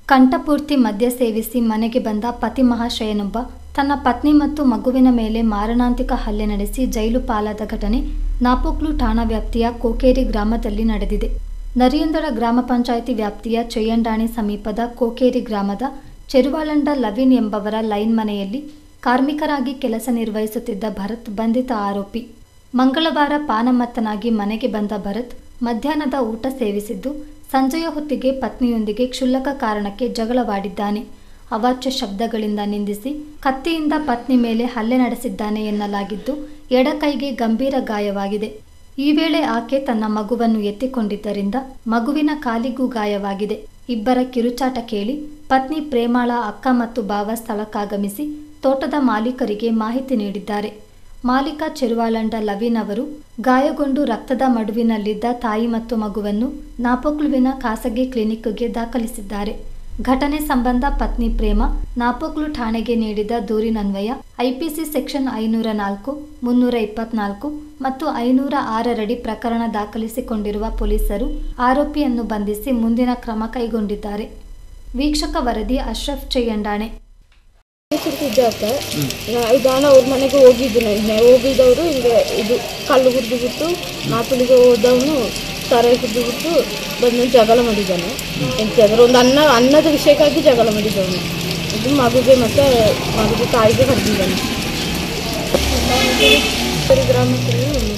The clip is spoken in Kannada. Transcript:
ಕಂಠಪೂರ್ತಿ ಮದ್ಯ ಸೇವಿಸಿ ಮನೆಗೆ ಬಂದ ಪತಿ ಮಹಾಶಯನೊಬ್ಬ ತನ್ನ ಪತ್ನಿ ಮತ್ತು ಮಗುವಿನ ಮೇಲೆ ಮಾರಣಾಂತಿಕ ಹಲ್ಲೆ ನಡೆಸಿ ಜೈಲು ಪಾಲಾದ ಘಟನೆ ನಾಪೋಕ್ಲು ಠಾಣಾ ವ್ಯಾಪ್ತಿಯ ಕೋಕೇರಿ ಗ್ರಾಮದಲ್ಲಿ ನಡೆದಿದೆ ನರಿಯಂದಡ ಗ್ರಾಮ ಪಂಚಾಯಿತಿ ವ್ಯಾಪ್ತಿಯ ಚಯ್ಯಂಡಾಣಿ ಸಮೀಪದ ಕೋಕೇರಿ ಗ್ರಾಮದ ಚೆರುವಾಲಂಡ ಲವಿನ್ ಎಂಬವರ ಲೈನ್ ಮನೆಯಲ್ಲಿ ಕಾರ್ಮಿಕರಾಗಿ ಕೆಲಸ ನಿರ್ವಹಿಸುತ್ತಿದ್ದ ಭರತ್ ಬಂಧಿತ ಆರೋಪಿ ಮಂಗಳವಾರ ಪಾನಮತ್ತನಾಗಿ ಮನೆಗೆ ಬಂದ ಭರತ್ ಮಧ್ಯಾಹ್ನದ ಊಟ ಸೇವಿಸಿದ್ದು ಸಂಜೆಯ ಹೊತ್ತಿಗೆ ಪತ್ನಿಯೊಂದಿಗೆ ಕ್ಷುಲ್ಲಕ ಕಾರಣಕ್ಕೆ ಜಗಳವಾಡಿದ್ದಾನೆ ಅವಾಚ್ಯ ಶಬ್ದಗಳಿಂದ ನಿಂದಿಸಿ ಕತ್ತಿಯಿಂದ ಪತ್ನಿ ಮೇಲೆ ಹಲ್ಲೆ ನಡೆಸಿದ್ದಾನೆ ಎನ್ನಲಾಗಿದ್ದು ಎಡಕೈಗೆ ಗಂಭೀರ ಗಾಯವಾಗಿದೆ ಈ ವೇಳೆ ಆಕೆ ತನ್ನ ಮಗುವನ್ನು ಎತ್ತಿಕೊಂಡಿದ್ದರಿಂದ ಮಗುವಿನ ಕಾಲಿಗೂ ಗಾಯವಾಗಿದೆ ಇಬ್ಬರ ಕಿರುಚಾಟ ಕೇಳಿ ಪತ್ನಿ ಪ್ರೇಮಾಳ ಅಕ್ಕ ಮತ್ತು ಭಾವ ಸ್ಥಳಕ್ಕಾಗಮಿಸಿ ತೋಟದ ಮಾಲೀಕರಿಗೆ ಮಾಹಿತಿ ನೀಡಿದ್ದಾರೆ ಮಾಲೀಕ ಚೆರುವಾಳಂಡ ಲವೀನ್ ಅವರು ಗಾಯಗೊಂಡು ರಕ್ತದ ಮಡುವಿನಲ್ಲಿದ್ದ ತಾಯಿ ಮತ್ತು ಮಗುವನ್ನು ನಾಪೋಕ್ಲುವಿನ ಖಾಸಗಿ ಕ್ಲಿನಿಕ್ಗೆ ದಾಖಲಿಸಿದ್ದಾರೆ ಘಟನೆ ಸಂಬಂಧ ಪತ್ನಿ ಪ್ರೇಮ ನಾಪೋಕ್ಲು ಠಾಣೆಗೆ ನೀಡಿದ ದೂರಿನನ್ವಯ ಐಪಿಸಿ ಸೆಕ್ಷನ್ ಐನೂರ ನಾಲ್ಕು ಮುನ್ನೂರ ಇಪ್ಪತ್ನಾಲ್ಕು ಮತ್ತು ಐನೂರ ಆರರಡಿ ಪ್ರಕರಣ ದಾಖಲಿಸಿಕೊಂಡಿರುವ ಪೊಲೀಸರು ಆರೋಪಿಯನ್ನು ಬಂಧಿಸಿ ಮುಂದಿನ ಕ್ರಮ ಕೈಗೊಂಡಿದ್ದಾರೆ ವೀಕ್ಷಕ ವರದಿ ಅಶ್ರಫ್ ಚೆಯ್ಯಂಡಾಣೆ ಕುಡ್ತಿದ್ದ ಇದಾನ ಅವ್ರ ಮನೆಗೆ ಹೋಗಿದ್ದು ನೆನ್ನೆ ಹೋಗಿದ್ದವರು ಹಿಂಗೆ ಇದು ಕಲ್ಲು ಕುಡ್ದು ಬಿಟ್ಟು ಮಾತುಲಿಗೆ ಹೋದವನು ತರ ಕುಡ್ದು ಬಿಟ್ಟು ಬಂದು ಜಗಳ ಮಾಡಿದ್ದಾನೆ ಎಂತಾದ್ರೆ ಒಂದು ಅನ್ನ ಅನ್ನದ ವಿಷಯಕ್ಕಾಗಿ ಜಗಳ ಮಾಡಿದ್ದವನು ಇದು ಮಗುಗೆ ಮತ್ತೆ ಮಗುಗೆ ತಾಯಿಗೆ ಕರೆದಿದ್ದಾನೆ ಗ್ರಾಮದಲ್ಲಿ